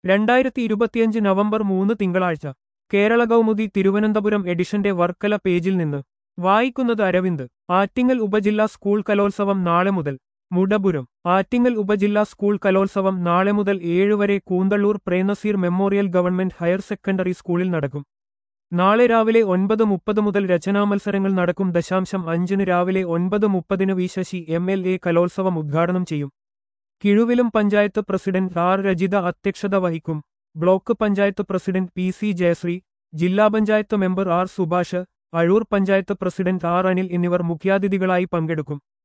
രണ്ടായിരത്തി ഇരുപത്തിയഞ്ച് നവംബർ മൂന്ന് തിങ്കളാഴ്ച കേരള കൗമുദി തിരുവനന്തപുരം എഡിഷന്റെ വർക്കല പേജിൽ നിന്ന് വായിക്കുന്നത് അരവിന്ദ് ആറ്റിങ്ങൽ ഉപജില്ലാ സ്കൂൾ കലോത്സവം നാളെ മുതൽ മുടപുരം ആറ്റിങ്ങൽ ഉപജില്ലാ സ്കൂൾ കലോത്സവം നാളെ മുതൽ ഏഴ് വരെ Koonthalloor Prem Nazir memorial government higher secondary സ്കൂളിൽ നടക്കും നാളെ രാവിലെ ഒൻപത് മുപ്പത് മുതൽ രചനാമത്സരങ്ങൾ നടക്കും ദശാംശം അഞ്ചിന് രാവിലെ ഒൻപത് മുപ്പതിന് V Sasi M L A കലോത്സവം ഉദ്ഘാടനം ചെയ്യും കിഴുവിലും പഞ്ചായത്ത് പ്രസിഡന്റ് ആർ രജിത അധ്യക്ഷത വഹിക്കും block panchayat president P C Jayasree ജില്ലാ panchayat member R Subhash Azhoor panchayat president R Anil എന്നിവർ മുഖ്യാതിഥികളായി പങ്കെടുക്കും